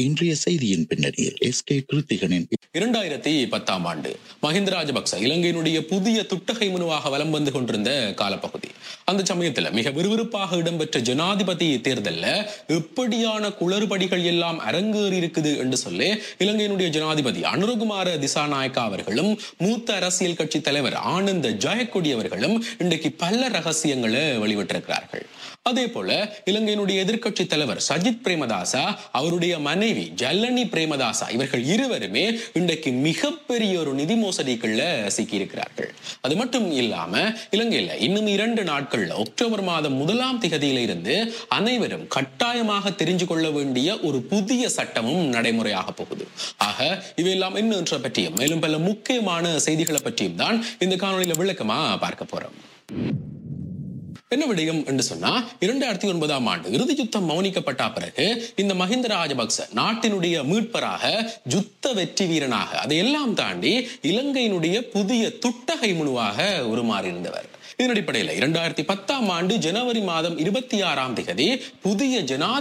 இன்றைய செய்தியின் பின்னணியில் எஸ் கே கிருத்திகனின் இரண்டாயிரத்தி பத்தாம் ஆண்டு மஹிந்த ராஜபக்ச இலங்கையினுடைய புதிய துட்டகை மனுவாக வலம் வந்து கொண்டிருந்த காலப்பகுதி அந்த சமயத்துல மிக விறுவிறுப்பாக இடம்பெற்ற ஜனாதிபதி தேர்தல்ல எப்படியான குளறுபடிகள் எல்லாம் அரங்கேறி இருக்குது என்று சொல்லி இலங்கையினுடைய ஜனாதிபதி அனுரகுமார திசாநாயக்கா அவர்களும் மூத்த அரசியல் கட்சி தலைவர் ஆனந்த ஜெயக்கொடி அவர்களும் இன்றைக்கு பல ரகசியங்களை வெளிவிட்டிருக்கிறார்கள் அதே போல இலங்கையினுடைய எதிர்க்கட்சி தலைவர் சஜித் பிரேமதாசா அவருடைய மனைவி ஜல்லனி பிரேமதாசா இவர்கள் இருவருமே இன்றைக்கு மிகப்பெரிய ஒரு நிதி மோசடிகள்ல சிக்கியிருக்கிறார்கள் அது மட்டும் இல்லாம இலங்கையில இன்னும் இரண்டு நாட்கள்ல அக்டோபர் மாதம் முதலாம் திகதியில இருந்து அனைவரும் கட்டாயமாக தெரிஞ்சு கொள்ள வேண்டிய ஒரு புதிய சட்டமும் நடைமுறையாக போகுது ஆக இவையெல்லாம் என்னன்ற பற்றியும் மேலும் பல முக்கியமான செய்திகளை பற்றியும் தான் இந்த காணொலியில விளக்கமா பார்க்க போறோம் என்ன விடயம் என்று சொன்னா இரண்டாயிரத்தி ஒன்பதாம் ஆண்டு இறுதி யுத்தம் மௌனிக்கப்பட்ட பிறகு இந்த மஹிந்த ராஜபக்ச நாட்டினுடைய மீட்பராக யுத்த வெற்றி வீரனாக அதையெல்லாம் தாண்டி இலங்கையினுடைய புதிய துட்டகை முழுவாக உருமாறியிருந்தவர் இதன் அடிப்படையில் இரண்டாயிரத்தி பத்தாம் ஆண்டு ஜனவரி மாதம் இருபத்தி ஆறாம் திகதி புதிய ஜனா